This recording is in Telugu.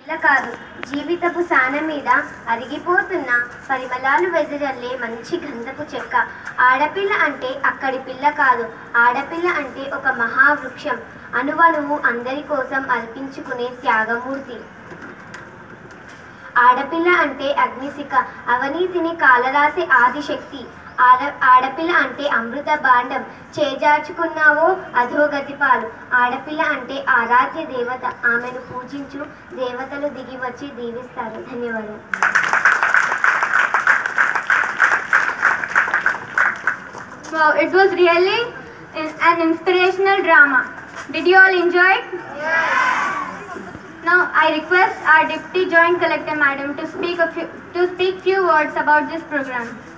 ఇలా కాదు జీవితపు సాన మీద అరిగిపోతున్న పరిమళాలు వెదజల్లే మంచి గంధపు చెక్క ఆడపిల్ల అంటే అక్కడి పిల్ల కాదు ఆడపిల్ల అంటే ఒక మహావృక్షం అణువణువు అందరి కోసం అర్పించుకునే త్యాగమూర్తి ఆడపిల్ల అంటే అగ్నిశిఖ అవినీతిని కాలరాసే ఆదిశక్తి ఆడ ఆడపిల్ల అంటే అమృత భాండం చేజార్చుకున్నావో అధోగతి పాలు ఆడపిల్ల అంటే ఆరాధ్య దేవత ఆమెను పూజించు దేవతలు దిగి వచ్చి దీవిస్తారు ధన్యవాదాలు Wow, it was really in- an inspirational drama. Did you all enjoy it? Now I request our Deputy Joint Collector Madam to speak a few to speak few words about this program.